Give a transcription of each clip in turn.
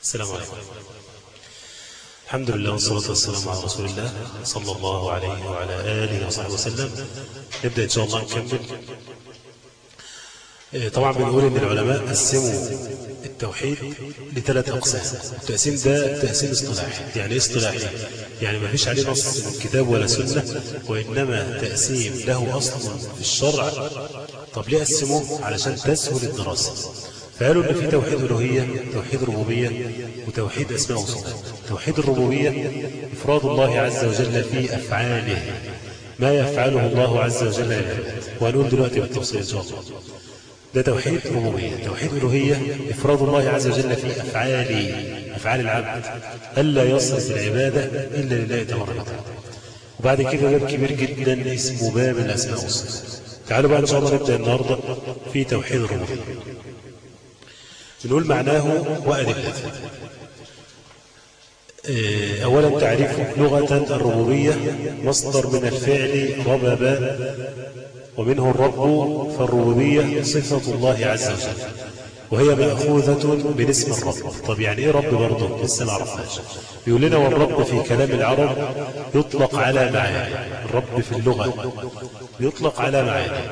السلام عليكم الحمد لله والصلاة والسلام على رسول الله صلى الله عليه وعلى آله وصحبه وسلم نبدأ إن شاء الله نكمل إيه، طبعا بنقول إن العلماء قسموا التوحيد لثلاث أقسام التقسيم ده تقسيم اصطلاحي يعني إيه اصطلاحي يعني ما فيش عليه نص من كتاب ولا سنة وإنما تقسيم له أصل في الشرع طب ليه قسموه علشان تسهل الدراسة فقالوا ان في توحيد الوهيه توحيد ربوبيه وتوحيد اسماء وصفات توحيد الربوبيه افراد الله عز وجل في افعاله ما يفعله الله عز وجل للعباد وهنقول دلوقتي بالتفصيل ان شاء الله ده توحيد ربوبيه توحيد الوهيه افراد الله عز وجل في افعاله افعال العبد الا يصرف العباده الا لله تبارك وتعالى وبعد كده باب كبير جدا اسمه باب الاسماء والصفات تعالوا بقى ان شاء الله نبدا النهارده في توحيد الربوبيه بنقول معناه وأدلته إيه، أولا تعريفه لغة الربوبية مصدر من الفعل ربب ومنه الرب فالربوبية صفة الله عز وجل وهي مأخوذة من اسم الرب طب يعني ايه رب برضه لسه ما عرفناش بيقول لنا والرب في كلام العرب يطلق على معاني الرب في اللغة يطلق على معاني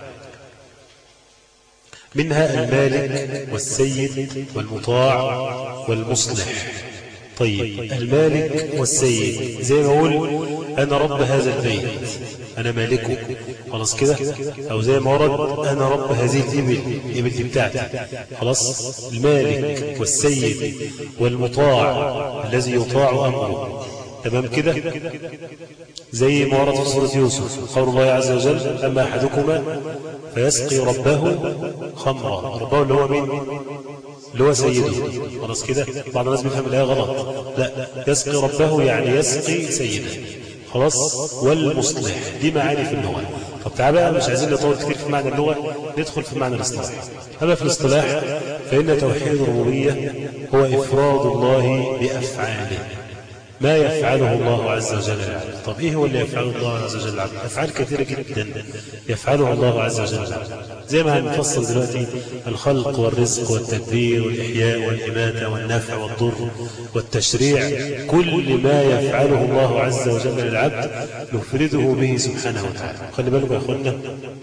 منها المالك والسيد والمطاع والمصلح طيب المالك والسيد زي ما اقول انا رب هذا البيت انا مالكه خلاص كده او زي ما ورد انا رب هذه الابل الابل دي بتاعتي خلاص المالك والسيد والمطاع الذي يطاع امره تمام كده زي ما ورد في سورة يوسف قول الله عز وجل أما أحدكما فيسقي ربه خمرا ربه اللي هو مين اللي هو سيده خلاص كده بعض الناس بيفهم الآية غلط لا يسقي ربه يعني يسقي سيده خلاص والمصلح دي معاني في اللغة طب تعالى بقى مش عايزين نطول كتير في معنى اللغة ندخل في معنى الاصطلاح أما في الاصطلاح فإن توحيد الربوبية هو إفراد الله بأفعاله ما يفعله الله عز وجل العبد طب ايه هو اللي يفعله الله عز وجل العبد افعال كثيره جدا يفعلها الله عز وجل العبد زي ما هنفصل دلوقتي الخلق والرزق والتدبير والاحياء والاماته والنفع والضر والتشريع كل ما يفعله الله عز وجل للعبد نفرده به سبحانه وتعالى خلي بالكم يا اخوانا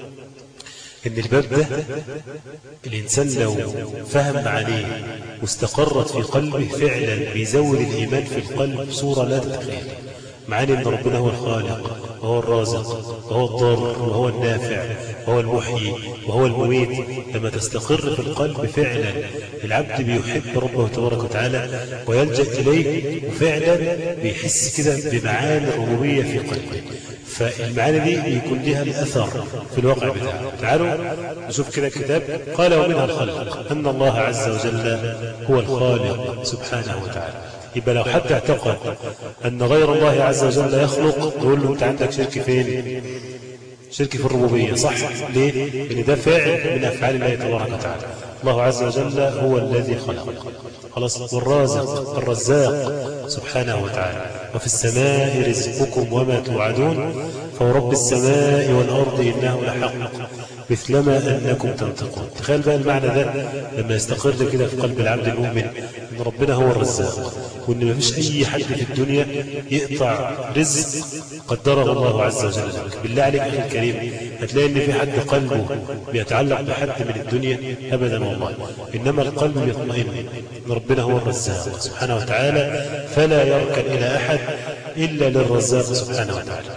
ان الباب ده الانسان لو فهم عليه واستقرت في قلبه فعلا بيزود الايمان في القلب صوره لا تتخيل معاني ان ربنا هو الخالق وهو الرازق وهو الضار وهو النافع وهو المحيي وهو المميت لما تستقر في القلب فعلا العبد بيحب ربه تبارك وتعالى ويلجا اليه وفعلا بيحس كده بمعاني الربوبيه في قلبه فالمعاني دي بيكون لها الأثر في الواقع بتاعه تعالوا نشوف كده الكتاب قال ومنها الخلق أن الله عز وجل هو الخالق سبحانه وتعالى يبقى لو حد اعتقد أن غير الله عز وجل يخلق نقول له أنت عندك شرك فين شرك في الربوبية صح ليه؟ لأن ده فعل من أفعال الله تبارك وتعالى الله عز وجل هو الذي خلق خلاص والرازق الرزاق سبحانه وتعالى وفي السماء رزقكم وما توعدون فورب السماء والأرض إنه لحق مثلما أنكم تنطقون تخيل بقى المعنى ده لما يستقر كده في قلب العبد المؤمن أن ربنا هو الرزاق وأن ما فيش أي حد في الدنيا يقطع رزق قدره الله عز وجل لك بالله عليك أخي الكريم هتلاقي أن في حد قلبه بيتعلق بحد من الدنيا أبدا والله إنما القلب يطمئن أن ربنا هو الرزاق سبحانه وتعالى فلا يركن إلى أحد إلا للرزاق سبحانه وتعالى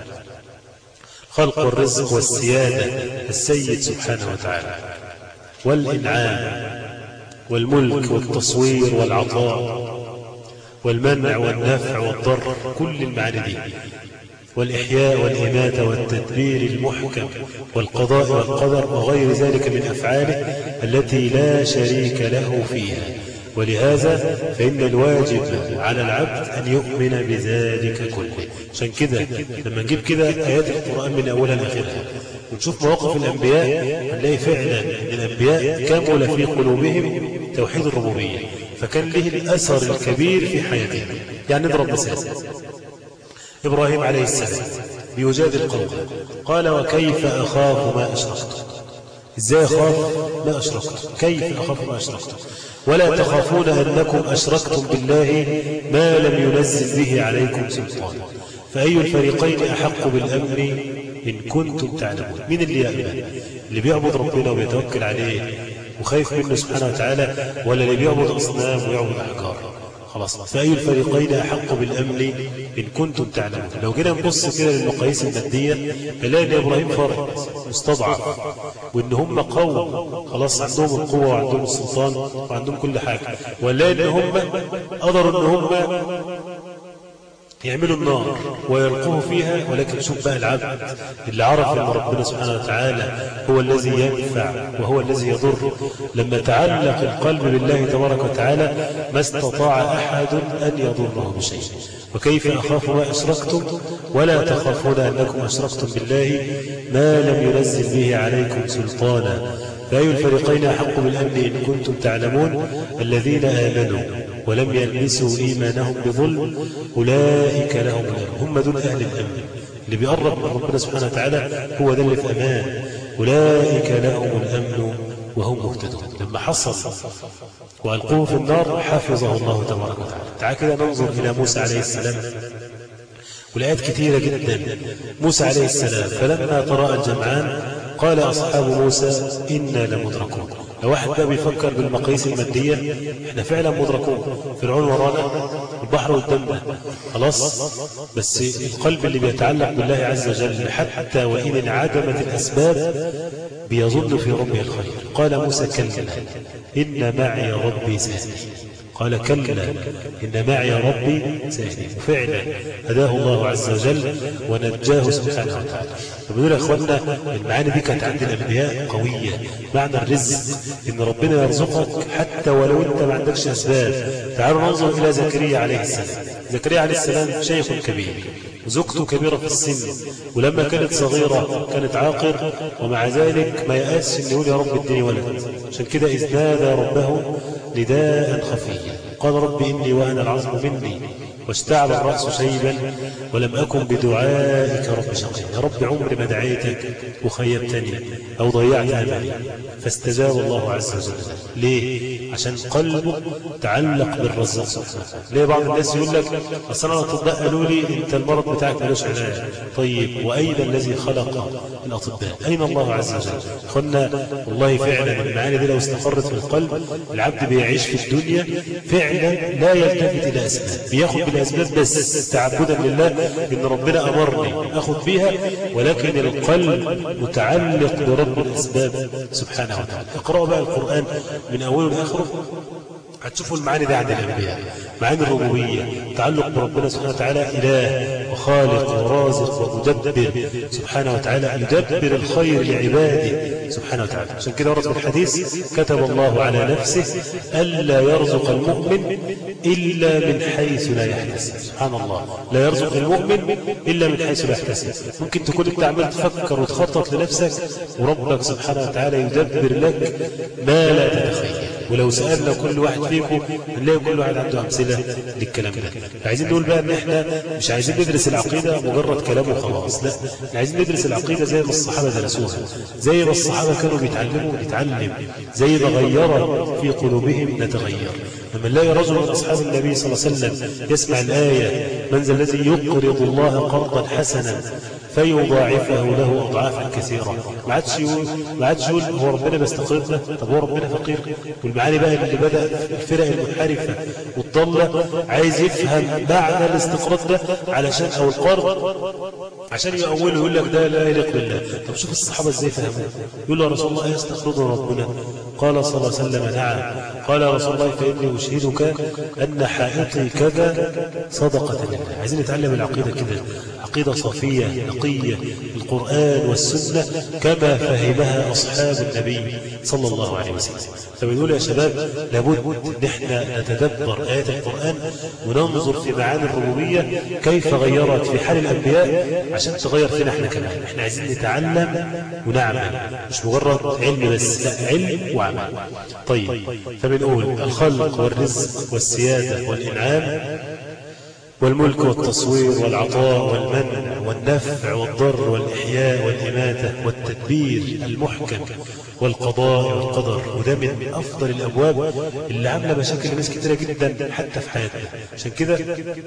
خلق الرزق والسيادة السيد سبحانه وتعالى والإنعام والملك والتصوير والعطاء والمنع والنفع والضر كل المعاني دي والإحياء والإماتة والتدبير المحكم والقضاء والقدر وغير ذلك من أفعاله التي لا شريك له فيها ولهذا فإن الواجب على العبد أن يؤمن بذلك كله عشان كده لما نجيب كده آيات القرآن من أولها لآخرها ونشوف مواقف الأنبياء هنلاقي فعلا أن الأنبياء كمل في قلوبهم توحيد الربوبية فكان له الأثر الكبير في حياتهم يعني نضرب مثال إبراهيم عليه السلام بيجادل قومه قال وكيف أخاف ما أشركت إزاي أخاف ما أشركت كيف أخاف ما أشركت ولا تخافون أنكم أشركتم بالله ما لم ينزل به عليكم سلطان فأي الفريقين أحق بالأمن إن كنتم تعلمون من اللي يأمن اللي بيعبد ربنا ويتوكل عليه وخايف منه سبحانه وتعالى ولا اللي بيعبد أصنام ويعبد أحجار خلاص فأي الفريقين أحق بالأمن إن كنتم تعلمون لو جينا نبص كده للمقاييس المادية نلاقي إن إبراهيم فرد مستضعف وإن هم قوم خلاص عندهم القوة وعندهم السلطان وعندهم كل حاجة ونلاقي إن هم قدروا إن هم يعملوا النار ويلقوه فيها ولكن شوف بقى العبد اللي عرف ان ربنا سبحانه وتعالى هو الذي ينفع وهو الذي يضر لما تعلق القلب بالله تبارك وتعالى ما استطاع أحد أن يضره بشيء وكيف أخاف ما أشركتم ولا تخافون أنكم أشركتم بالله ما لم ينزل به عليكم سلطانا فأي الفريقين أحق بالأمن إن كنتم تعلمون الذين آمنوا ولم يلبسوا إيمانهم بظلم أولئك لهم الأمن هم دون أهل الأمن اللي بيقرب من ربنا سبحانه وتعالى هو ده اللي في أمان أولئك لهم الأمن وهم مهتدون لما حصل وألقوه في النار حفظه الله تبارك وتعالى تعال كده ننظر إلى موسى عليه السلام والآيات كثيرة جدا موسى عليه السلام فلما تراءى الجمعان قال أصحاب موسى إنا لمدركون لو واحد بقى بيفكر بالمقاييس المادية احنا فعلا مدركون فرعون ورانا البحر قدامنا خلاص بس القلب اللي بيتعلق بالله عز وجل حتى وإن انعدمت الأسباب بيظن في ربه الخير قال موسى كلا إن معي ربي سيهدين قال كلا إن معي ربي سيهدين فعلا هداه الله عز وجل ونجاه سبحانه وتعالى فبنقول يا أخوانا المعاني دي كانت عند الأنبياء قوية معنى الرزق إن ربنا يرزقك حتى ولو أنت ما عندكش أسباب تعالوا ننظر إلى زكريا عليه السلام زكريا عليه السلام شيخ كبير زوجته كبيرة في السن ولما كانت صغيرة كانت عاقر ومع ذلك ما يأس أن يقول يا رب اديني ولد عشان كده إذ نادى ربه نداء خفيا قال رب إني وأنا العظم مني واشتعل الرأس شيبا ولم أكن بدعائك رب شقيا يا رب عمري ما دعيتك وخيبتني أو ضيعت أملي فاستجاب الله عز وجل ليه؟ عشان قلبه تعلق بالرزاق سبحانه ليه بعض الناس يقول لك أصلا الأطباء قالوا لي أنت المرض بتاعك ملوش علاج طيب وأين الذي خلق الأطباء أين الله عز وجل قلنا والله فعلا المعاني دي لو استقرت في القلب العبد بيعيش في الدنيا فعلا لا يلتفت إلى أسباب بياخد بالأسباب بس تعبدا لله إن ربنا أمرني أخذ بها ولكن القلب متعلق برب الأسباب سبحانه وتعالى اقرأوا بقى القرآن من أوله لآخره هتشوفوا المعاني دي عند الأنبياء معاني الربوبية تعلق بربنا سبحانه وتعالى إله وخالق ورازق ومدبر سبحانه وتعالى يدبر الخير لعباده سبحانه وتعالى عشان كده ورد الحديث كتب الله على نفسه ألا يرزق المؤمن إلا من حيث لا يحتسب سبحان الله لا يرزق المؤمن إلا من حيث لا يحتسب ممكن تكون انت عمال تفكر وتخطط لنفسك وربك سبحانه وتعالى يدبر لك ما لا تتخيل ولو سألنا كل واحد فيكم نلاقي كل واحد عنده أمثلة للكلام ده عايزين نقول بقى ان احنا مش عايزين ندرس العقيدة مجرد كلام وخلاص لا احنا عايزين ندرس العقيدة زي ما الصحابة درسوها زي ما الصحابة كانوا بيتعلموا نتعلم زي ما غير في قلوبهم نتغير لما نلاقي رجل من أصحاب النبي صلى الله عليه وسلم يسمع الآية من ذا الذي يقرض الله قرضا حسنا فيضاعفه له أضعافا كثيرة ما عادش يقول ما عادش يقول هو ربنا بيستقرضنا طب هو ربنا فقير والمعاني بقى اللي بدأ الفرق المنحرفة والضالة عايز يفهم معنى الاستقراض ده علشان أو القرض عشان يأوله يقول لك ده لا يليق بالله طب شوف الصحابة ازاي فهموا يقول له يا رسول الله يستقرض ربنا قال صلى الله عليه وسلم نعم قال يا رسول الله فإني أشهدك أن حائطي كذا صدقة لله عايزين نتعلم العقيدة كده عقيدة صافية نقية القرآن والسنة كما فهمها أصحاب النبي صلى الله عليه وسلم فبنقول يا شباب لابد ان احنا نتدبر آيات القرآن وننظر في معاني الربوبية كيف غيرت في حال الأنبياء عشان تغير فينا احنا كمان احنا عايزين نتعلم ونعمل مش مجرد علم بس لا علم وعمل طيب فبنقول الخلق والرزق والسيادة والإنعام والملك والتصوير والعطاء والمنع والنفع والضر والإحياء والإماتة والتدبير المحكم والقضاء والقدر وده من أفضل الأبواب اللي عاملة مشاكل لناس كتيرة جدا حتى في حياتنا عشان كده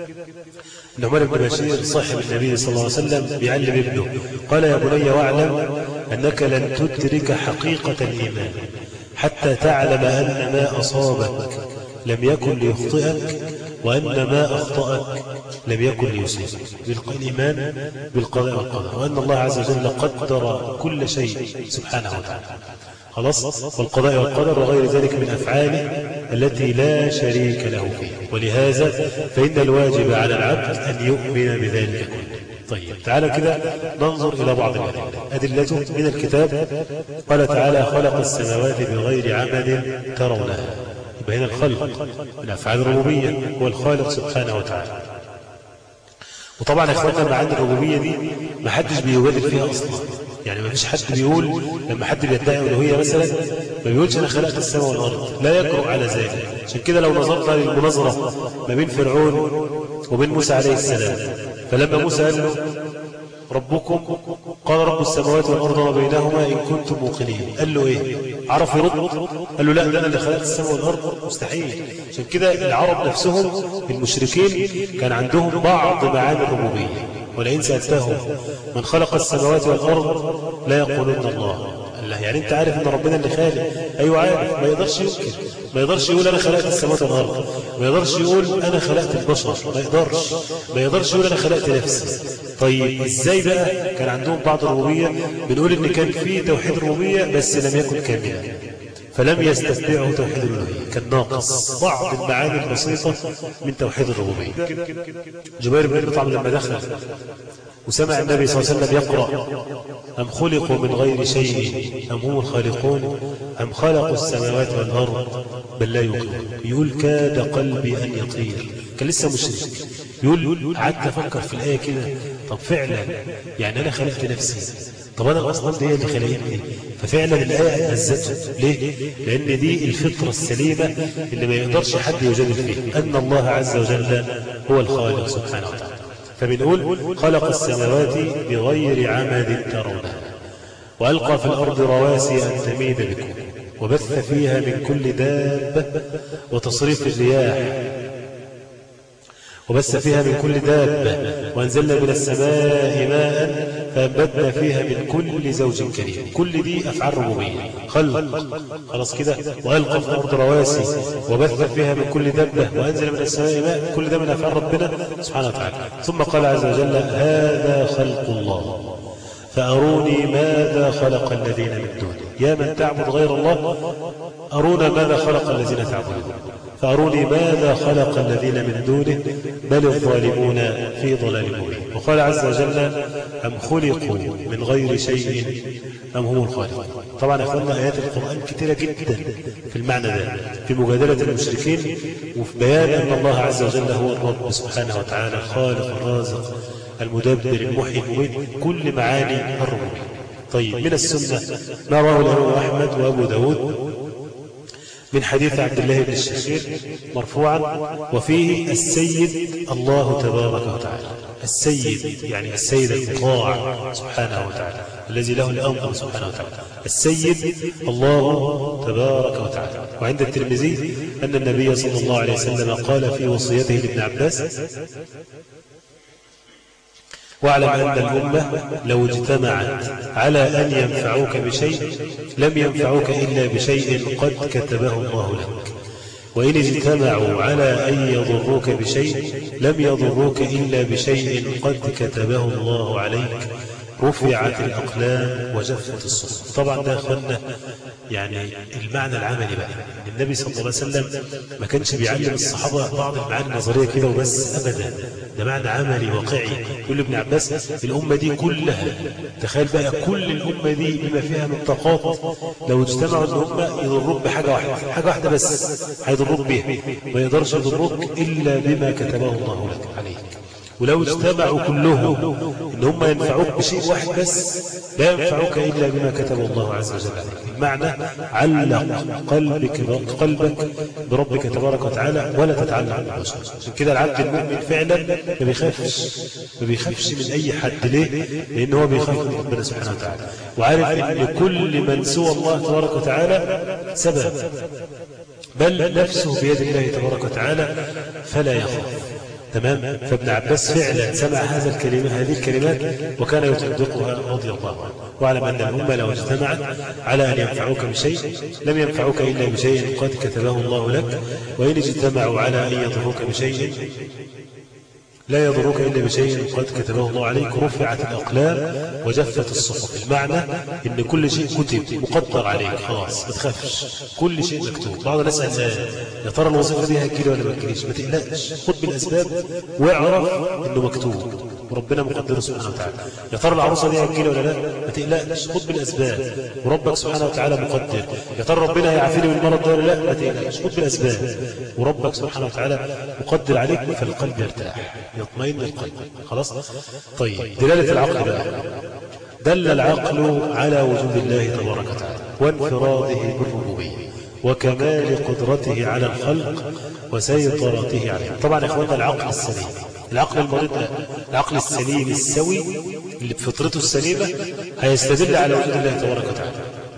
نعمان بن بشير صاحب النبي صلى الله عليه وسلم بيعلم ابنه قال يا بني واعلم أنك لن تدرك حقيقة الإيمان حتى تعلم أن ما أصابك لم يكن ليخطئك وأن ما أخطأك لم يكن ليصيبك بالإيمان بالقضاء والقدر وأن الله عز وجل قدر كل شيء سبحانه وتعالى خلاص والقضاء والقدر وغير ذلك من أفعاله التي لا شريك له فيه ولهذا فإن الواجب على العبد أن يؤمن بذلك كله طيب تعالى كده ننظر إلى بعض الأدلة أدلته من الكتاب قال تعالى خلق السماوات بغير عمد ترونها يبقى هنا الخلق من أفعال الربوبية هو الخالق سبحانه وتعالى وطبعا يا اخواننا معاني الربوبيه دي ما حدش بيجادل فيها اصلا يعني ما فيش حد بيقول لما حد بيدعي الوهيه مثلا ما بيقولش انا خلقت السماء والارض لا يجرؤ على ذلك عشان كده لو نظرنا للمناظره ما بين فرعون وبين موسى عليه السلام فلما موسى قال له ربكم قال رب السماوات والأرض وبينهما إن كنتم موقنين قال له إيه عرف يرد قال له لا ده أنا اللي خلقت السماء والأرض مستحيل عشان كده العرب نفسهم المشركين كان عندهم بعض معاني الربوبية ولئن سألتهم من خلق السماوات والأرض لا يقولون الله الله يعني انت عارف ان ربنا اللي خالق ايوه عارف ما يقدرش ينكر ما يقدرش يقول انا خلقت السماوات والارض ما يقدرش يقول انا خلقت البشر ما يقدرش ما يقدرش يقول انا خلقت نفسي طيب ازاي بقى كان عندهم بعض الربوبيه بنقول ان كان في توحيد الربوبيه بس لم يكن كاملا فلم يستتبعه توحيد الألوهية كان ناقص بعض المعاني البسيطة من توحيد الربوبية جبير بن مطعم لما دخل وسمع النبي صلى الله عليه وسلم يقرأ أم خلقوا من غير شيء أم هم الخالقون أم خلقوا السماوات والأرض بل لا يوقنون يقول كاد قلبي أن يطير كان لسه مشرك يقول قعدت أفكر في الآية كده طب فعلا يعني أنا خلقت نفسي طب أنا الأصنام دي اللي خلقتني ففعلا الآية هزته ليه؟ لأن دي الفطرة السليمة اللي ما يقدرش حد يجادل فيها أن الله عز وجل هو الخالق سبحانه وتعالى فبنقول خلق السماوات بغير عمد ترونها وألقى في الأرض رواسي أن تميد بكم وبث فيها من كل دابة وتصريف الرياح وبث فيها من كل دابة وأنزلنا من السماء ماء فأنبتنا فيها من كل زوج كريم كل دي أفعال ربوبية خلق خلاص كده وألقى في الأرض رواسي وبث فيها من كل دابة وأنزل من السماء ماء كل ده من أفعال ربنا سبحانه وتعالى ثم قال عز وجل هذا خلق الله فأروني ماذا خلق الذين من دونه يا من تعبد غير الله أرونا ماذا خلق الذين تعبدون فأروني ماذا خلق الذين من دونه بل الظالمون في ضلال مبين وقال عز وجل أم خلقوا من غير شيء أم هم الخالقون طبعا أخذنا آيات القرآن كثيرة جدا في المعنى ده في مجادلة المشركين وفي بيان أن الله عز وجل هو الرب سبحانه وتعالى الخالق الرازق المدبر المحيي المميت كل معاني الربوبية طيب من السنة ما رواه الإمام أحمد وأبو داود من حديث عبد الله بن الشخير مرفوعا وفيه السيد الله تبارك وتعالى السيد يعني السيد المطاع سبحانه وتعالى الذي له الأمر سبحانه وتعالى السيد الله تبارك وتعالى وعند الترمذي أن النبي صلى الله عليه وسلم قال في وصيته لابن عباس واعلم أن الأمة لو اجتمعت على أن ينفعوك بشيء لم ينفعوك إلا بشيء قد كتبه الله لك وإن اجتمعوا على أن يضروك بشيء لم يضروك إلا بشيء قد كتبه الله عليك رفعت الأقلام وجفت الصحف طبعا ده أخوانا يعني المعنى العملي بقى النبي صلى الله عليه وسلم ما كانش بيعلم الصحابة بعض المعاني النظرية كده وبس أبدا ده معنى عملي واقعي يقول ابن عباس الأمة دي كلها تخيل بقى كل الأمة دي بما فيها من طاقات لو اجتمعوا ان هم يضروك بحاجة واحدة حاجة واحدة بس هيضروك بيها ما يقدرش يضروك إلا بما كتبه الله لك عليك ولو اجتمعوا كلهم ان هم ينفعوك بشيء واحد بس لا ينفعوك الا بما كتب الله عز وجل عليك بمعنى علق قلبك قلبك بربك تبارك وتعالى ولا تتعلق بالبشر عشان كده العبد المؤمن فعلا ما بيخافش ما بيخافش من اي حد ليه لان هو بيخاف من ربنا سبحانه وتعالى وعارف ان كل من سوى الله تبارك وتعالى سبب بل نفسه بيد الله تبارك وتعالى فلا يخاف تمام فابن عباس فعلا سمع هذا الكلمة هذه الكلمات وكان يصدقها رضي الله عنه واعلم أن الأمة لو اجتمعت على أن ينفعوك بشيء لم ينفعوك إلا بشيء قد كتبه الله لك وإن اجتمعوا على أن يضروك بشيء لا يضرك إلا بشيء قد كتبه الله عليك رفعت الأقلام وجفت الصحف المعنى إن كل شيء كتب مقدر عليك خلاص ما تخافش كل شيء مكتوب بعض الناس قال يا ترى الوظيفة دي هتجيلي ولا ما تجيليش ما تقلقش خد بالأسباب واعرف إنه مكتوب وربنا مقدره سبحانه وتعالى يا ترى العروسة دي هتجيلي ولا لا ما تقلقش خد بالأسباب وربك سبحانه وتعالى مقدر يا ترى ربنا هيعافيني من المرض ده ولا لا ما تقلقش خد بالأسباب وربك سبحانه وتعالى مقدر عليك فالقلب يرتاح يطمئن القلب خلاص طيب دلالة العقل بقى دل العقل على وجود الله تبارك وتعالى وانفراده بالربوبية وكمال قدرته على الخلق وسيطرته عليه طبعا يا اخوانا العقل السليم العقل المريض لا العقل السليم السوي اللي بفطرته السليمة هيستدل على وجود الله تبارك وتعالى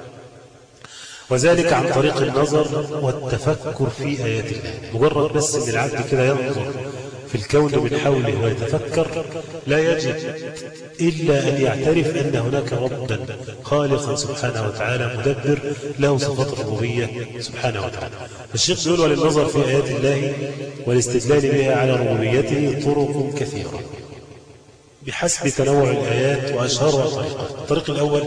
وذلك عن طريق النظر والتفكر في آيات الله مجرد بس ان العبد كده ينظر في الكون من حوله ويتفكر لا يجد إلا أن يعترف أن هناك ربا خالقا سبحانه وتعالى مدبر له صفات الربوبية سبحانه وتعالى الشيخ يقول وللنظر في آيات الله والاستدلال بها على ربوبيته طرق كثيرة بحسب تنوع الآيات وأشهرها طريقة الطريق الأول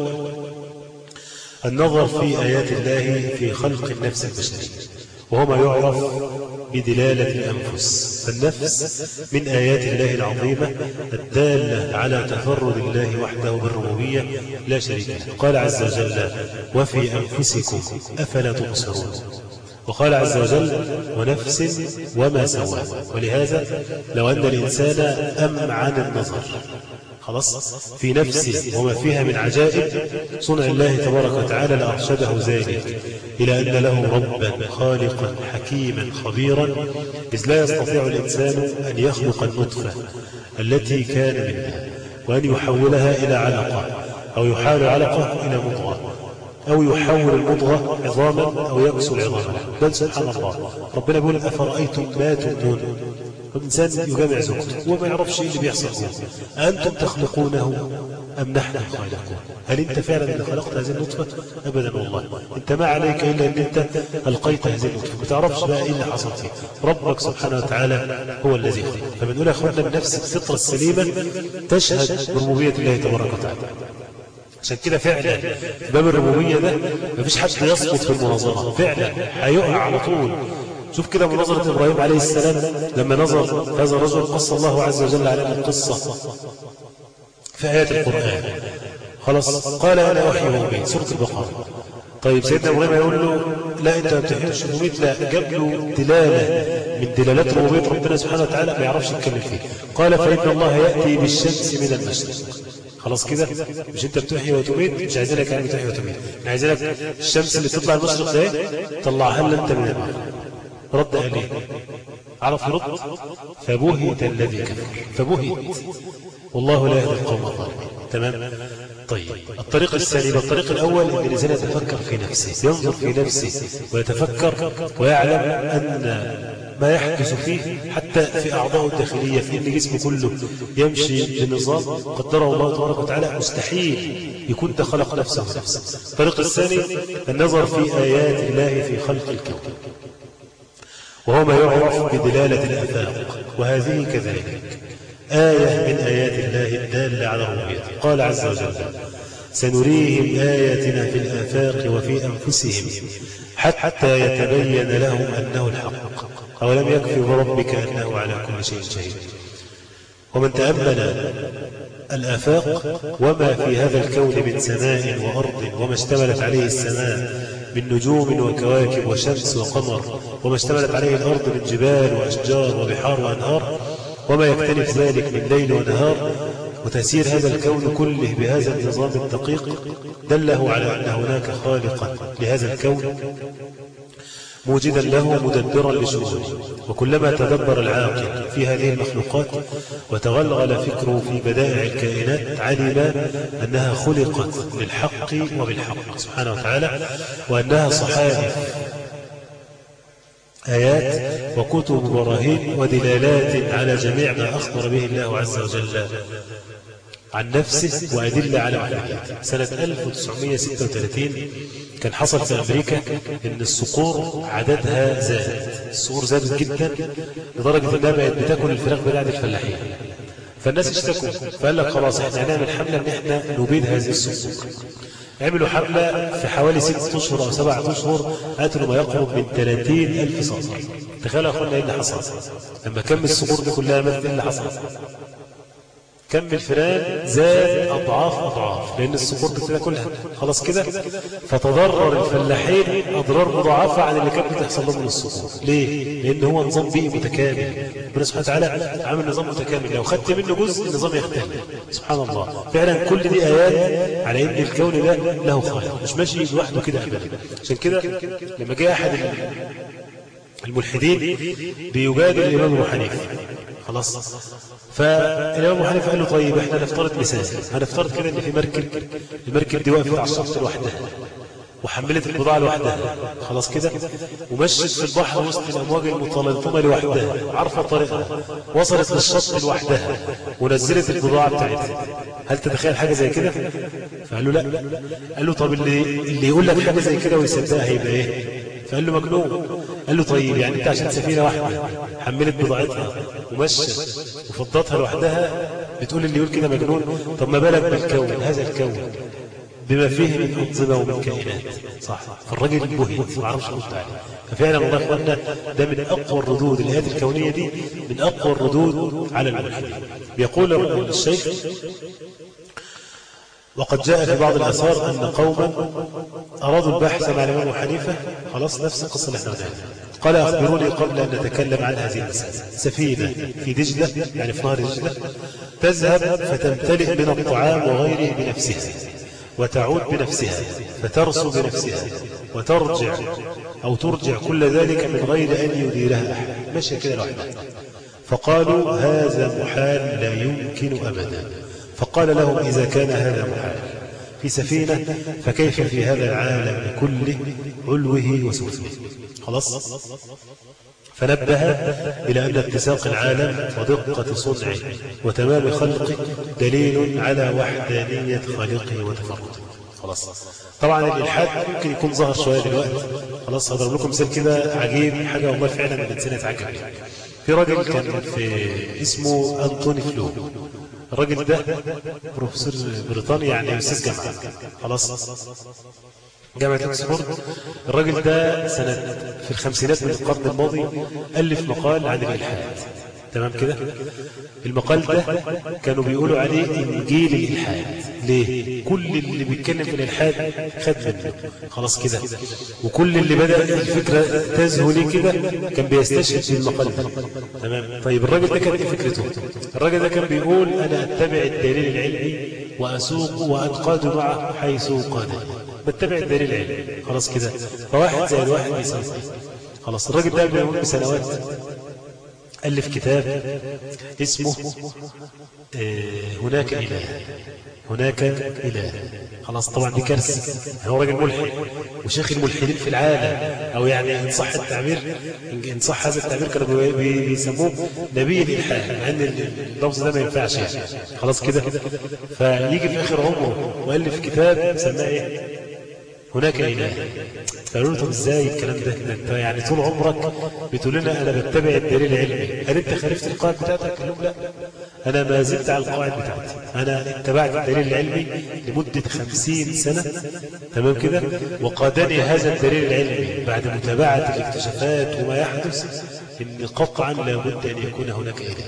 النظر في آيات الله في خلق النفس البشرية وهو ما يعرف بدلالة الأنفس فالنفس من آيات الله العظيمة الدالة على تفرد الله وحده بالربوبية لا شريك له قال عز وجل وفي أنفسكم أفلا تبصرون وقال عز وجل ونفس وما سوى ولهذا لو أن الإنسان أمعن النظر خلاص في نفسه وما فيها من عجائب صنع الله تبارك وتعالى لأرشده ذلك إلى أن له ربا خالقا حكيما خبيرا إذ لا يستطيع الإنسان أن يخلق النطفة التي كان منها وأن يحولها إلى علقة أو يحال علقة إلى مضغة أو يحول المضغة عظاما أو يكسر عظاما بل سبحان الله ربنا يقول أفرأيتم ما تبدون الإنسان يجامع زوجته وما يعرفش إيه اللي بيحصل فيه أنتم تخلقونه أم نحن الخالقون هل أنت فعلا اللي خلقت هذه النطفة أبدا والله أنت ما عليك إلا أن أنت ألقيت هذه النطفة ما تعرفش بقى إيه اللي حصل فيه ربك سبحانه وتعالى هو الذي خلق فبنقول يا أخوانا بنفس الفطرة السليمة تشهد بربوبية الله تبارك وتعالى عشان كده فعلا باب الربوبية ده مفيش حد يسقط في المناظرة فعلا هيقع على طول شوف كده مناظرة إبراهيم عليه السلام لما نظر هذا الرجل قص الله عز وجل علينا القصة في آيات القرآن خلاص قال أنا أحيي وأميت سورة البقرة طيب سيدنا إبراهيم يقول له لا أنت ما بتحييش وأميت لا جاب له دلالة من دلالات ربوبية ربنا سبحانه وتعالى ما يعرفش يتكلم فيه قال فإن الله يأتي بالشمس من المشرق خلاص كده مش انت بتحيي وتميت مش عايزينك يعني بتحيي وتميت احنا عايزينك الشمس اللي تطلع المشرق ده طلعها لنا انت من المغرب رد عليه عرف يرد فبهت الذي كفر فبهت والله لا يهدي القوم الظالمين تمام طيب الطريق الثاني الطريق الأول أن الإنسان يتفكر في نفسه ينظر في نفسه ويتفكر ويعلم أن ما يحدث فيه حتى في أعضاء الداخلية في أن جسمه كله يمشي بنظام قدره الله تبارك وتعالى مستحيل يكون خلق نفسه نفسه الطريق الثاني النظر في آيات الله في خلق الكون وهو ما يعرف بدلالة الأفاق وهذه كذلك آية من آيات الله الدالة على رؤيته قال عز وجل سنريهم آياتنا في الآفاق وفي أنفسهم حتى يتبين لهم أنه الحق أولم يكفي بربك أنه على كل شيء شهيد ومن تأمل الآفاق وما في هذا الكون من سماء وأرض وما اشتملت عليه السماء من نجوم وكواكب وشمس وقمر وما اشتملت عليه الأرض من جبال وأشجار وبحار وأنهار وما يختلف ذلك من ليل ونهار وتسير هذا الكون كله بهذا النظام الدقيق دله على أن هناك خالقا لهذا الكون موجدا له مدبرا لشؤونه وكلما تدبر العاقل في هذه المخلوقات وتغلغل فكره في بدائع الكائنات علم أنها خلقت للحق وبالحق سبحانه وتعالى وأنها صحائف آيات وكتب وبراهين ودلالات على جميع ما أخبر به الله عز وجل عن نفسه وأدلة على وحدته سنة 1936 كان حصل في أمريكا أن الصقور عددها زاد الصقور زادت جدا لدرجة أنها بقت بتاكل الفراخ بتاعت الفلاحين فالناس اشتكوا فقال لك خلاص احنا هنعمل حملة ان احنا نبيد هذه الصقور عملوا حملة في حوالي ست أشهر أو سبعة أشهر قتلوا ما يقرب من 30 ألف صقر تخيلوا يا أخوانا إيه اللي حصل لما كم الصقور دي كلها ماتت إيه اللي حصل كم الفئران زاد أضعاف أضعاف لأن الصقور بتبقى كلها خلاص كده فتضرر الفلاحين أضرار مضاعفة عن اللي كانت بتحصل لهم من الصقور ليه؟ لأن هو نظام بيئي متكامل ربنا سبحانه وتعالى عامل نظام متكامل لو خدت منه جزء النظام يختلف سبحان الله فعلا كل دي آيات على إن الكون ده له خالق مش ماشي لوحده كده أبدا عشان كده لما جاء أحد الملحدين بيجادل الإمام أبو حنيفة خلاص فالإمام أبو حنيفة قال له طيب احنا نفترض مثال هنفترض كده ان في مركب المركب دي وقفت على الشط لوحدها وحملت البضاعة لوحدها خلاص كده ومشت في البحر وسط الأمواج المتلاطمة لوحدها عارفة طريقها وصلت للشط لوحدها ونزلت البضاعة بتاعتها هل تتخيل حاجة زي كده فقال له لا قال له طب اللي, اللي يقول لك حاجة زي كده ويصدقها هيبقى ايه فقال له مجنون قال له طيب يعني انت عشان سفينة واحدة حملت بضاعتها ومشت وفضتها لوحدها بتقول اللي يقول كده مجنون طب ما بالك بالكون هذا الكون بما فيه من أنظمة ومن كائنات صح فالراجل بهت ما عرفش يرد عليه ففعلا والله يا اخوانا ده من أقوى الردود الآيات الكونية دي من أقوى الردود على الملحدين بيقول الشيخ وقد جاء في بعض الآثار أن قوما أرادوا البحث مع الإمام حنيفة خلاص نفس القصة اللي احنا قلناها قال أخبروني قبل أن نتكلم عن هذه المسألة سفينة في دجلة يعني في نهر دجلة تذهب فتمتلئ من الطعام وغيره بنفسها وتعود بنفسها فترسو بنفسها وترجع أو ترجع كل ذلك من غير أن يديرها أحد ماشية كده لوحدها فقالوا هذا محال لا يمكن أبدا فقال لهم إذا كان هذا محال في سفينة فكيف في هذا العالم كله علوه وسفله خلاص فنبه إلى أن اتساق العالم ودقة صنعه وتمام خلقه دليل على وحدانية خالقه وتفرده خلاص طبعا الإلحاد ممكن يكون ظهر شوية دلوقتي خلاص هضرب لكم مثال كده عجيب حاجة والله فعلا الإنسان يتعجب في راجل كان في اسمه أنطوني فلو الراجل ده بروفيسور بريطاني يعني أستاذ جامعة خلاص جامعة أكسفورد الراجل ده سنة في الخمسينات من القرن الماضي ألف مقال عن الإلحاد تمام كده المقال ده كانوا بيقولوا عليه إنجيل الإلحاد ليه كل اللي بيتكلم في الإلحاد خد منه خلاص كده وكل اللي بدأ الفكرة تزهو ليه كده كان بيستشهد في المقال ده تمام طيب الراجل ده كانت ايه فكرته الراجل ده كان بيقول أنا أتبع الدليل العلمي وأسوق وأنقاد معه حيث قادني بتبع الدليل العلمي خلاص كده فواحد زي الواحد بيساوي خلاص الراجل ده بيقول بسنوات ألف كتاب اسمه هناك إله هناك إله خلاص طبعا دي كارثة هو راجل ملحد وشيخ الملحدين في العالم أو يعني إن صح التعبير إن صح هذا التعبير كانوا بيسموه نبي الإلحاد مع إن اللفظ ده ما ينفعش يعني خلاص كده فيجي في آخر عمره وألف كتاب سماه إيه هناك إله فقالوا له طب ازاي الكلام ده انت يعني طول عمرك بتقول لنا انا بتبع الدليل العلمي هل انت خالفت القواعد بتاعتك قال لهم لا انا ما زلت على القواعد بتاعتي انا اتبعت الدليل العلمي لمدة خمسين سنة تمام كده وقادني هذا الدليل العلمي بعد متابعة الاكتشافات وما يحدث ان قطعا لابد ان يكون هناك اله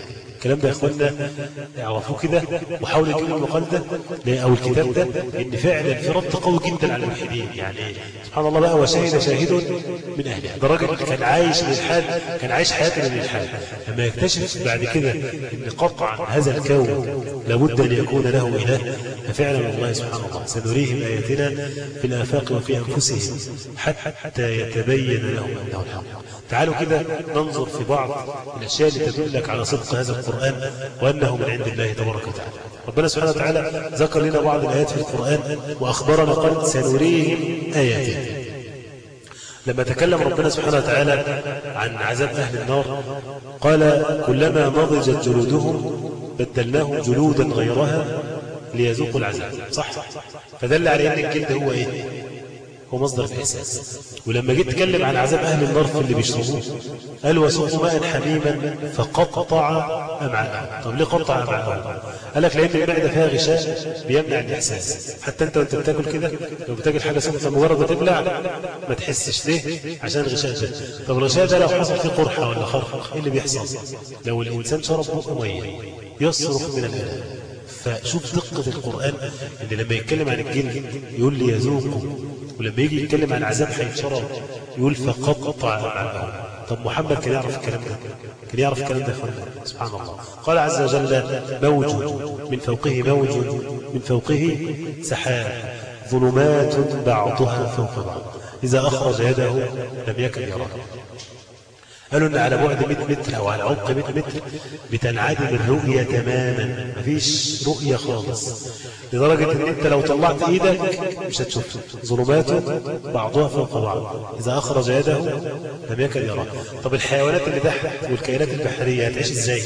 الكلام ده يا اخوانا اعرفوه كده وحاولوا تجيبوا المقال ده او الكتاب ده ان فعلا في رد قوي جدا على الملحدين يعني سبحان الله بقى وشهد شاهد من اهلها ده راجل كان عايش الالحاد كان عايش حياته للالحاد لما يكتشف بعد كده ان قطعا هذا الكون لابد ان يكون له اله ففعلا والله سبحان الله سنريهم اياتنا في الافاق وفي انفسهم حتى يتبين لهم انه الحق تعالوا كده ننظر في بعض الاشياء اللي تدلك على صدق هذا القران وانه من عند الله تبارك وتعالى ربنا سبحانه وتعالى ذكر لنا بعض الايات في القران واخبرنا قال سنريهم اياتنا لما تكلم ربنا سبحانه وتعالى عن عذاب أهل النار قال كلما نضجت جلودهم بدلناهم جلودا غيرها ليذوقوا العذاب صح فدل على أن الجلد هو إيه هو مصدر الإحساس ولما جيت تكلم عن عذاب أهل النار في اللي بيشربوه قال وسقوا ماء حميما فقطع أمعاءهم طب ليه قطع أمعاءهم قال لك لأن المعدة فيها غشاء بيمنع الإحساس حتى أنت وأنت بتاكل كده لو بتاكل حاجة سخنة مجرد ما تبلع ما تحسش ليه عشان الغشاء ده طب الغشاء ده لو حصل فيه قرحة ولا خرق إيه اللي بيحصل لو الإنسان شرب بقه مية يصرخ من الألم فشوف دقة القرآن إن لما يتكلم عن الجلد يقول لي يذوقوا ولما يجي يتكلم عن عذاب هيتشرب يقول فقطع معهم طب محمد كان يعرف الكلام ده كان يعرف الكلام ده اخوانا سبحان الله قال عز وجل موج من فوقه موج من فوقه سحاب ظلمات بعضها فوق بعض إذا أخرج يده لم يكن يراه قالوا ان على بعد 100 متر او على عمق 100 متر بتنعدم الرؤية تماما مفيش رؤية خالص لدرجة ان انت لو طلعت ايدك مش هتشوف ظلمات بعضها فوق بعض اذا اخرج يده لم يكن يراه طب الحيوانات اللي تحت والكائنات البحرية هتعيش ازاي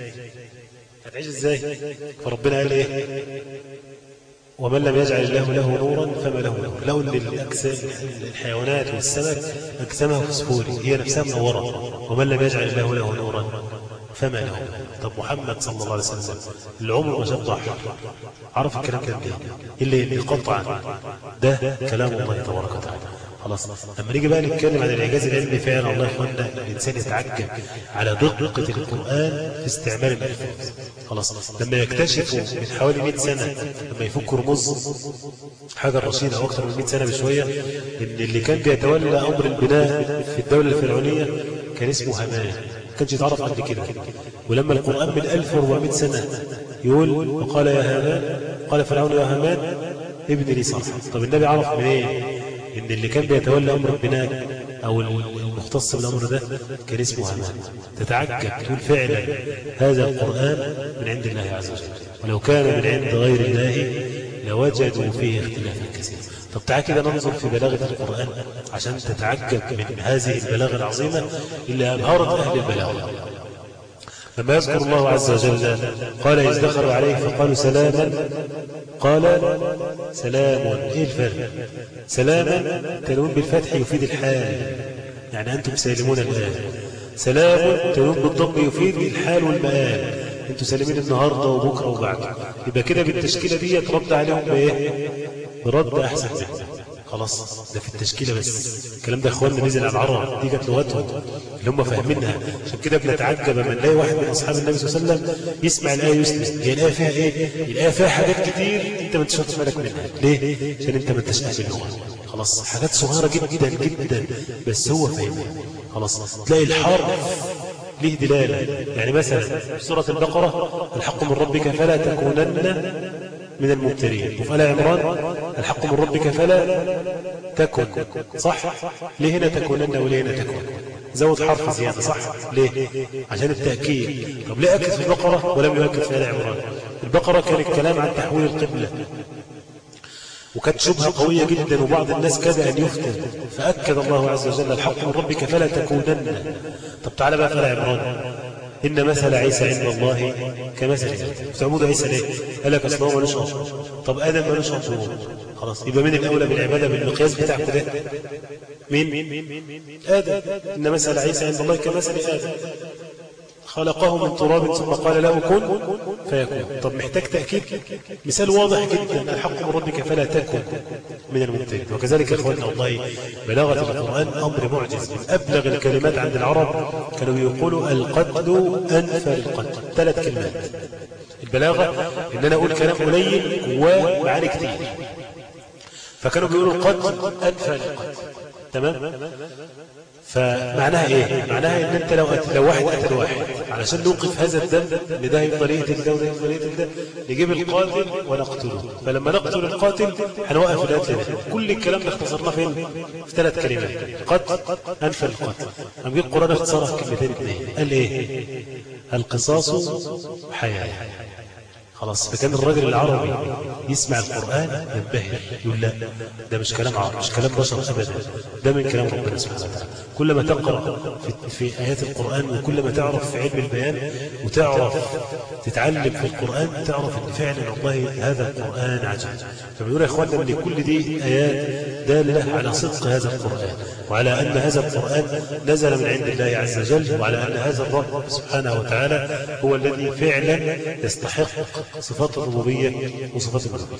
هتعيش ازاي فربنا قال ايه ومن لم يجعل الله له نورا فما له نور لو ان الحيوانات والسمك اجسامها فسفوري هي نفسها منوره ومن لم يجعل الله له نورا فما له طب محمد صلى الله عليه وسلم العمر ما شاف ضحى عرف الكلام كان ايه اللي اللي قطعا ده كلام الله تبارك وتعالى خلاص لما نيجي بقى نتكلم عن الاعجاز العلمي فعلا الله يخوانا الانسان يتعجب على دقه القران في استعمال الالفاظ خلاص لما يكتشفوا من حوالي 100 سنه لما يفكوا رموز حجر رشيد او اكثر من 100 سنه بشويه ان اللي كان بيتولى امر البناء في الدوله الفرعونيه كان اسمه هامان ما كانش يتعرف قبل كده ولما القران من 1400 سنه يقول وقال يا هامان قال فرعون يا هامان ابن لي صرحا طب النبي عرف منين إيه؟ ان اللي كان بيتولى امر البناء او المختص بالامر ده كان اسمه هامان تتعجب تقول فعلا هذا القران من عند الله عز وجل ولو كان من عند غير الله لوجدوا فيه اختلافا كثيرا طب تعال كده ننظر في بلاغه القران عشان تتعجب من هذه البلاغه العظيمه اللي ابهرت اهل البلاغه لما يذكر الله عز وجل قال إذ دخلوا عليه فقالوا سلاما قال سلام إيه الفرق سلاما تنون بالفتح يفيد الحال يعني أنتم سالمون الآن سلام تنون بالضم يفيد الحال والمآل أنتم سالمين النهاردة وبكرة وبعد يبقى كده بالتشكيلة دي ترد عليهم بإيه برد أحسن منه خلاص ده في التشكيلة بس الكلام ده اخواننا نزل على العرب دي كانت لغتهم اللي هم فاهمينها عشان كده بنتعجب لما نلاقي واحد من اصحاب النبي صلى الله عليه وسلم يسمع الايه يسلم هي الايه فيها ايه الايه فيها حاجات كتير انت ما تشوفش بالك منها ليه عشان انت ما انتش اهل اللغه خلاص حاجات صغيره جدا جدا بس هو فاهمها خلاص تلاقي الحرف ليه دلاله يعني مثلا في سوره البقره الحق من ربك فلا تكونن من المبترين وفي آل عمران الحق من ربك فلا تكن صح ليه هنا تكونن وليه هنا تكن زود حرف زيادة صح ليه عشان التأكيد طب ليه أكد في البقرة ولم يؤكد في آل عمران البقرة كان الكلام عن تحويل القبلة وكانت شبهة قوية جدا وبعض الناس كاد أن يفتن فأكد الله عز وجل الحق من ربك فلا تكونن طب تعالى بقى في آل عمران إن مثل عيسى عند الله كمثل تعبدوا عيسى ليه؟ قال لك أصل هو ملوش أب طب آدم ملوش أب خلاص يبقى مين الأولى بالعبادة بالمقياس بتاعك ده؟ مين؟ آدم إن مثل عيسى عند الله كمثل آدم خلقه من تراب ثم قال له كن فيكون طب محتاج تأكيد مثال واضح جدا الحق من ربك فلا تكن من المبتدئين وكذلك يا اخواننا والله بلاغة القرآن أمر معجز من أبلغ الكلمات عند العرب كانوا يقولوا القتل أنفى القتل ثلاث كلمات البلاغة إن أنا أقول كلام قليل ومعاني كتير فكانوا بيقولوا القتل أنفى القتل تمام فمعناها ايه معناها ان انت لو أت... لو واحد قتل واحد علشان نوقف هذا الدم ان ده يفضل يقتل ده وده يفضل يقتل ده نجيب القاتل ونقتله فلما نقتل القاتل هنوقف القتل ده كل الكلام ده اختصرناه فين في ثلاث كلمات قتل انفى القتل قام جه القران اختصرها في كلمتين اثنين قال ايه القصاص حياه خلاص فكان الراجل العربي يسمع القرآن ينبهر يقول لا ده مش كلام عربي مش كلام بشر أبدا ده من كلام ربنا سبحانه وتعالى كل ما تقرأ في, في آيات القرآن وكل ما تعرف في علم البيان وتعرف تتعلم في القرآن تعرف ان فعلا والله هذا القرآن عجيب فبيقول يا اخواننا ان كل دي آيات دالة على صدق هذا القرآن وعلى أن هذا القرآن نزل من عند الله عز وجل وعلى أن هذا الرب سبحانه وتعالى هو الذي فعلا يستحق صفات الربوبية وصفات الربوبية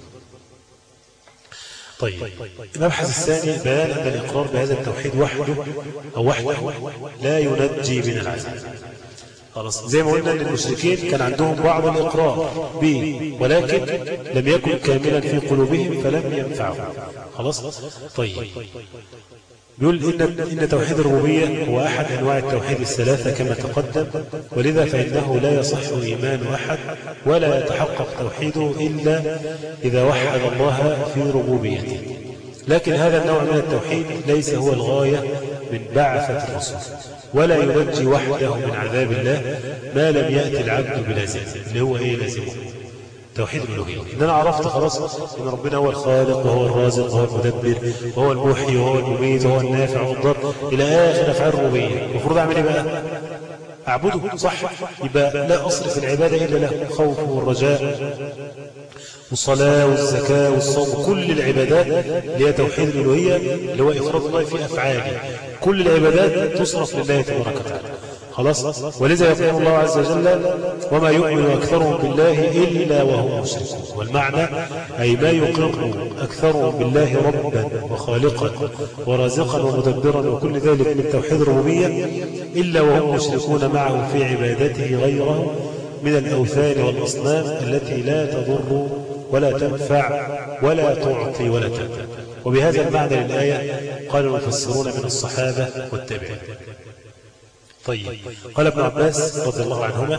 طيب المبحث الثاني بيان أن الإقرار بهذا التوحيد وحده أو وحده لا ينجي من العذاب خلاص زي ما قلنا ان المشركين كان عندهم بعض الاقرار به ولكن لم يكن كاملا في قلوبهم فلم ينفعهم خلاص طيب بيقول إن, إن توحيد الربوبية هو أحد أنواع التوحيد الثلاثة كما تقدم ولذا فإنه لا يصح إيمان أحد ولا يتحقق توحيده إلا إذا وحد الله في ربوبيته لكن هذا النوع من التوحيد ليس هو الغاية من بعثة الرسول ولا ينجي وحده من عذاب الله ما لم يأتي العبد بلازمه اللي هو إيه لازمه توحيد الألوهية إن أنا عرفت خلاص إن ربنا هو الخالق وهو الرازق وهو المدبر وهو المحيي وهو المميت وهو النافع والضر إلى آخر أفعال الربوبية المفروض أعمل إيه بقى؟ أعبده صح يبقى لا أصرف العبادة إلا له الخوف والرجاء والصلاة والزكاة والصوم كل العبادات اللي هي توحيد الألوهية اللي هو إفراد الله في أفعاله كل العبادات تصرف لله تبارك وتعالى خلاص ولذا يقول الله عز وجل وما يؤمن أكثرهم بالله إلا وهم مشركون والمعنى أي ما يقر أكثرهم بالله ربا وخالقا ورازقا ومدبرا وكل ذلك من توحيد الربوبية إلا وهم مشركون معه في عبادته غيره من الأوثان والأصنام التي لا تضر ولا تنفع ولا تعطي ولا تنفع وبهذا المعنى للآية قال المفسرون من الصحابة والتابعين طيب قال ابن عباس رضي الله عنهما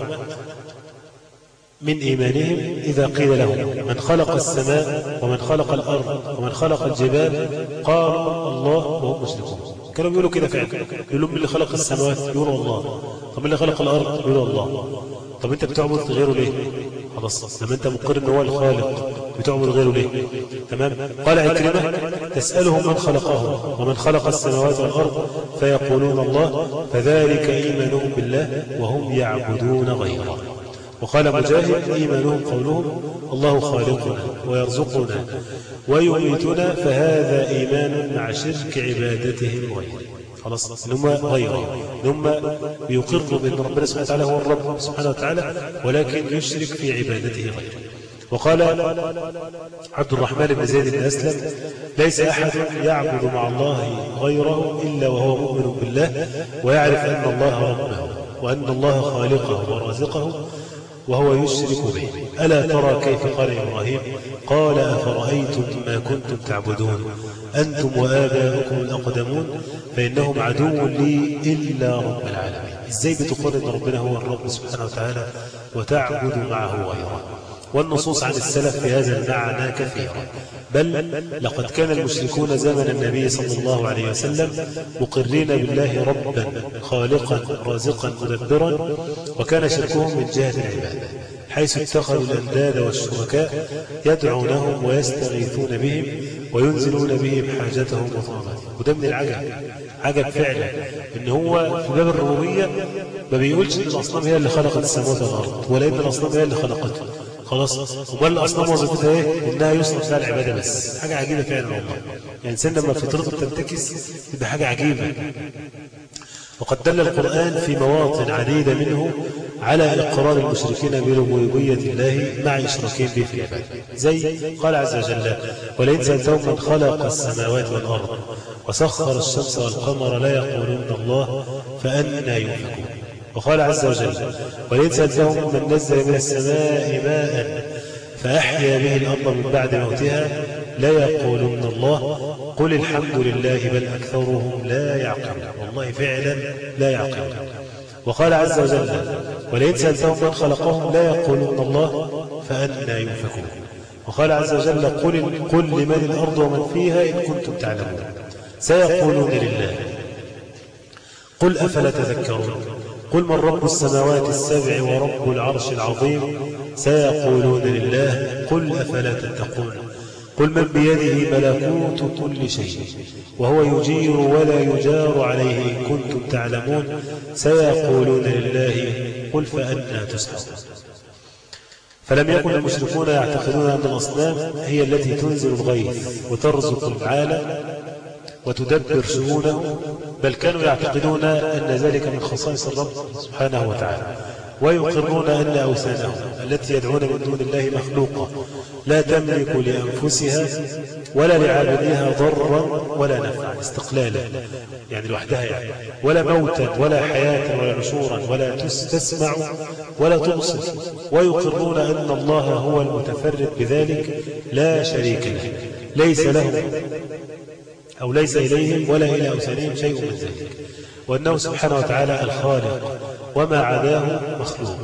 من إيمانهم إذا قيل لهم من خلق السماء ومن خلق الأرض ومن خلق الجبال قالوا الله وهم مشركون كانوا بيقولوا كده فعلا يقولوا من اللي خلق السماوات يقولوا الله طب من اللي خلق الأرض يقولوا الله طب انت بتعبد غيره ليه خلاص لما انت مقر ان هو الخالق بتعبد غيره ليه تمام قال عكرمة تسألهم من خلقهم ومن خلق السماوات والأرض فيقولون الله فذلك إيمانهم بالله وهم يعبدون غيره وقال مجاهد إيمانهم قولهم الله خالقنا ويرزقنا ويميتنا فهذا إيمان مع شرك عبادتهم غيره خلاص ان هم غيره ان هم بيقروا بان ربنا سبحانه وتعالى هو الرب سبحانه وتعالى ولكن يشرك في عبادته غيره وقال عبد الرحمن بن زيد بن أسلم ليس أحد يعبد مع الله غيره إلا وهو مؤمن بالله ويعرف أن الله ربه وأن الله خالقه ورازقه وهو يشرك به ألا ترى كيف قال إبراهيم قال أفرأيتم ما كنتم تعبدون أنتم وآباؤكم الأقدمون فإنهم عدو لي إلا رب العالمين إزاي بتقول أن ربنا هو الرب سبحانه وتعالى وتعبد معه غيره والنصوص عن السلف في هذا المعنى كثيرة بل لقد كان المشركون زمن النبي صلى الله عليه وسلم مقرين بالله ربا خالقا رازقا مدبرا وكان شركهم من جهة العبادة حيث اتخذوا الأنداد والشركاء يدعونهم ويستغيثون بهم وينزلون بهم حاجتهم وطلباتهم وده من العجب عجب فعلا ان هو في باب الربوبيه ما بيقولش ان الاصنام هي اللي خلقت السماوات والارض ولا ان الاصنام هي اللي خلقته خلاص امال الاصنام وظيفتها ايه انها يصرف لها العباده بس حاجه عجيبه فعلا والله يعني الانسان لما فطرته بتنتكس تبقى حاجه عجيبه وقد دل القرآن في مواطن عديدة منه على إقرار المشركين بربوبية الله مع إشراكهم به في العبادة زي قال عز وجل ولئن سألتهم من خلق السماوات والأرض وسخر الشمس والقمر لا يقولون الله فأنا يؤفكون وقال عز وجل ولئن سألتهم من نزل من السماء ماء فأحيا به الأرض من بعد موتها لا يقولون الله قل الحمد لله بل أكثرهم لا يعقلون والله فعلا لا يعقلون وقال عز وجل ولئن سألتهم من خلقهم لا يقولون الله فأنا يؤفكون وقال عز وجل قل, قل لمن الأرض ومن فيها إن كنتم تعلمون سيقولون لله قل أفلا تذكرون قل من رب السماوات السبع ورب العرش العظيم سيقولون لله قل أفلا تتقون قل من بيده ملكوت كل شيء وهو يجير ولا يجار عليه إن كنتم تعلمون سيقولون لله قل فأنا تسحرون فلم يكن المشركون يعتقدون أن الأصنام هي التي تنزل الغيث وترزق العالم وتدبر شؤونه بل كانوا يعتقدون أن ذلك من خصائص الرب سبحانه وتعالى ويقرون أن أوثانهم التي يدعون من دون الله مخلوقة لا تملك لأنفسها ولا لعابدها ضرا ولا نفعا استقلالا يعني لوحدها يعني ولا موتا ولا حياة ولا نشورا ولا تسمع ولا تبصر ويقرون أن الله هو المتفرد بذلك لا شريك له ليس له أو ليس إليهم ولا إلى أوثانهم شيء من ذلك وأنه سبحانه وتعالى الخالق وما عداه مخلوق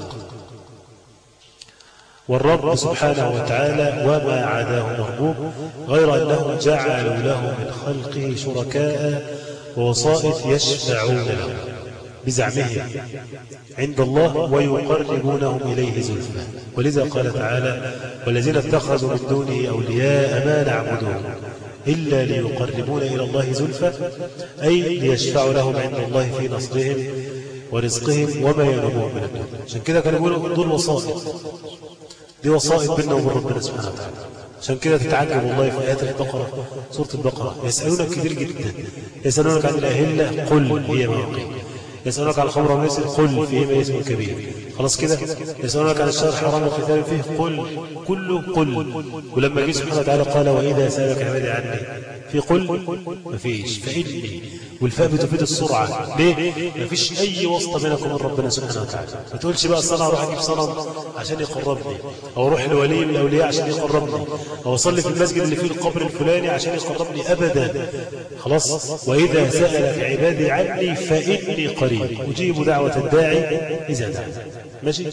والرب سبحانه وتعالى وما عداه مربوب غير أنهم جعلوا له من خلقه شركاء ووسائط يشفعون له بزعمهم عند الله ويقربونهم إليه زلفى ولذا قال تعالى والذين اتخذوا من دونه أولياء ما نعبدون إلا ليقربون إلى الله زلفى أي ليشفعوا لهم عند الله في نصرهم ورزقهم وما ينبوه من الدنيا عشان كده كانوا يقولوا دول وسائط دي وسائط بيننا وبين ربنا سبحانه وتعالى عشان كده تتعجب والله في آيات البقرة سورة البقرة يسألونك كثير جدا يسألونك عن الأهلة قل هي مواقيت يسألونك عن الخمر والميسر قل فيهما اسم كبير خلاص كده يسألونك عن الشهر الحرام والقتال فيه قل كله قل ولما جه سبحانه وتعالى قال وإذا سألك عبادي عني في قل ما فيش فإني والفاء بتفيد السرعة ليه؟ ما فيش أي واسطة بينك وبين ربنا سبحانه وتعالى ما تقولش بقى الصلاة أروح أجيب صنم عشان يقربني أو أروح لولي من الأولياء عشان يقربني أو أصلي في المسجد اللي فيه القبر الفلاني عشان يقربني أبدا خلاص وإذا سألك عبادي عني فإني قريب أجيب دعوة الداعي إذا دعا ماشي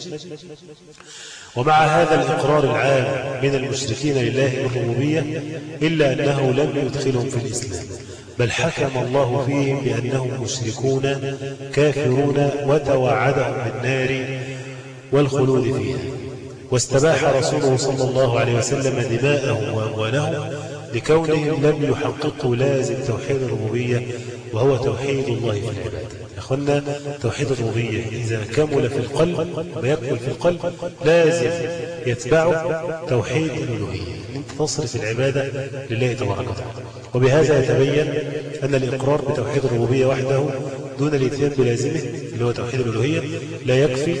ومع هذا الإقرار العام من المشركين لله بالربوبية إلا أنه لم يدخلهم في الإسلام بل حكم الله فيهم بأنهم مشركون كافرون وتوعدهم بالنار والخلود فيها واستباح رسوله صلى الله عليه وسلم دماءهم وأموالهم لكونهم لم يحققوا لازم توحيد الربوبية وهو توحيد الله في العبادة أخوانا توحيد الربوبية إذا كمل في القلب ويكمل في القلب لازم يتبعه توحيد الألوهية أنت تصرف العبادة لله تبارك وتعالى وبهذا يتبين أن الإقرار بتوحيد الربوبية وحده دون الاتيان بلازمه اللي هو توحيد الألوهية لا يكفي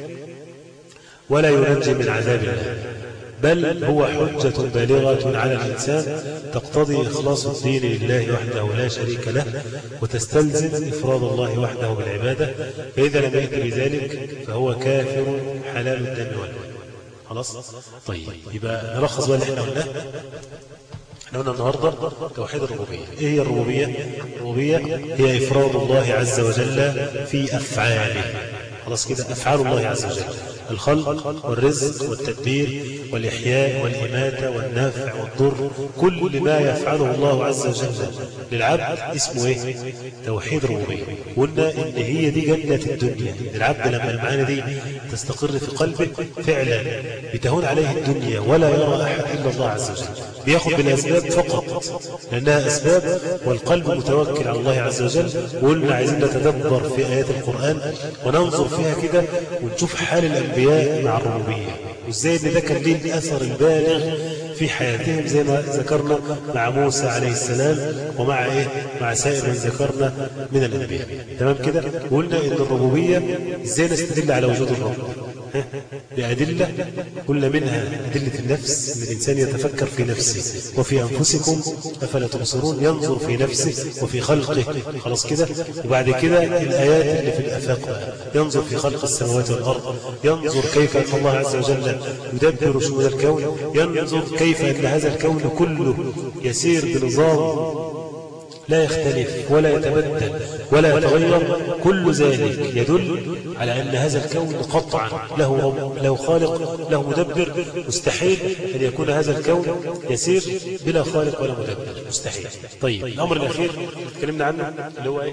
ولا ينجي من عذاب الله بل هو حجة بالغة على الإنسان تقتضي إخلاص الدين لله وحده لا شريك له وتستلزم إفراد الله وحده بالعبادة فإذا لم يأتي بذلك فهو كافر حلال الدم والمال خلاص طيب يبقى نلخص بقى اللي احنا قلناه احنا قلنا النهاردة توحيد الربوبية ايه هي الربوبية الربوبية هي إفراد الله عز وجل في أفعاله خلاص كده أفعال الله عز وجل الخلق والرزق والتدبير والإحياء والإماتة والنفع والضر كل ما يفعله الله عز وجل للعبد اسمه ايه توحيد الربوبية قلنا ان هي دي جنة الدنيا العبد لما المعاني دي تستقر في قلبه فعلا بتهون عليه الدنيا ولا يرى أحد إلا الله عز وجل بياخد بالأسباب فقط لأنها أسباب والقلب متوكل على الله عز وجل وقلنا عايزين نتدبر في آيات القرآن وننظر فيها كده ونشوف حال الأنبياء مع الربوبية وازاي ان ده كان ليه الأثر البالغ في حياتهم زي ما ذكرنا مع موسى عليه السلام ومع إيه مع سائر من ذكرنا من الأنبياء تمام كده قلنا إن الربوبية إزاي نستدل على وجود الرب بأدلة قلنا منها أدلة النفس أن الإنسان يتفكر في نفسه وفي أنفسكم أفلا تبصرون ينظر في نفسه وفي خلقه خلاص كده وبعد كده الآيات اللي في الأفاق ينظر في خلق السماوات والأرض ينظر كيف أن الله عز وجل يدبر شؤون الكون ينظر كيف أن هذا الكون كله يسير بنظام لا يختلف ولا يتبدل ولا يتغير كل ذلك يدل على أن هذا الكون قطعا له, له خالق له مدبر مستحيل أن يكون هذا الكون يسير بلا خالق ولا مدبر مستحيل طيب الأمر الأخير تكلمنا عنه اللي هو ايه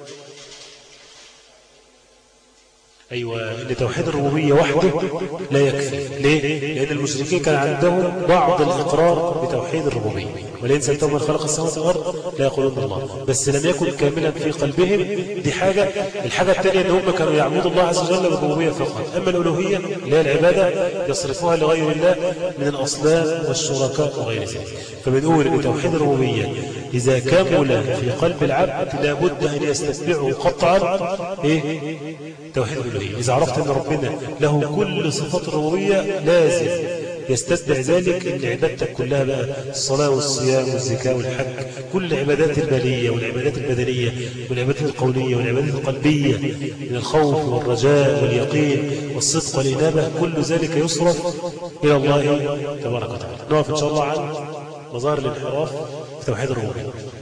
أيوة إن توحيد الربوبية وحده لا يكفي ليه؟ لأن المشركين كان عندهم بعض الإقرار بتوحيد الربوبية ولئن سألتهم من خلق السماوات والأرض لا يقولون الله بس لم يكن كاملا في قلبهم دي حاجة الحاجة الثانية أن هم كانوا يعبدوا الله عز وجل بالربوبية فقط أما الألوهية اللي هي العبادة يصرفوها لغير الله من الأصنام والشركاء وغير ذلك فبنقول أن توحيد الربوبية إذا كمل في قلب العبد لابد أن يستتبعه قطعا إيه؟ توحيد الألوهية إذا عرفت أن ربنا له كل صفات الربوبية لازم يستتبع ذلك أن عبادتك كلها بقى الصلاة والصيام والزكاة والحج كل العبادات المالية والعبادات البدنية والعبادات القولية والعبادات القلبية من الخوف والرجاء واليقين والصدق والإنابة كل ذلك يصرف إلى الله تبارك وتعالى نقف إن شاء الله عن مظاهر الانحراف في توحيد الربوبية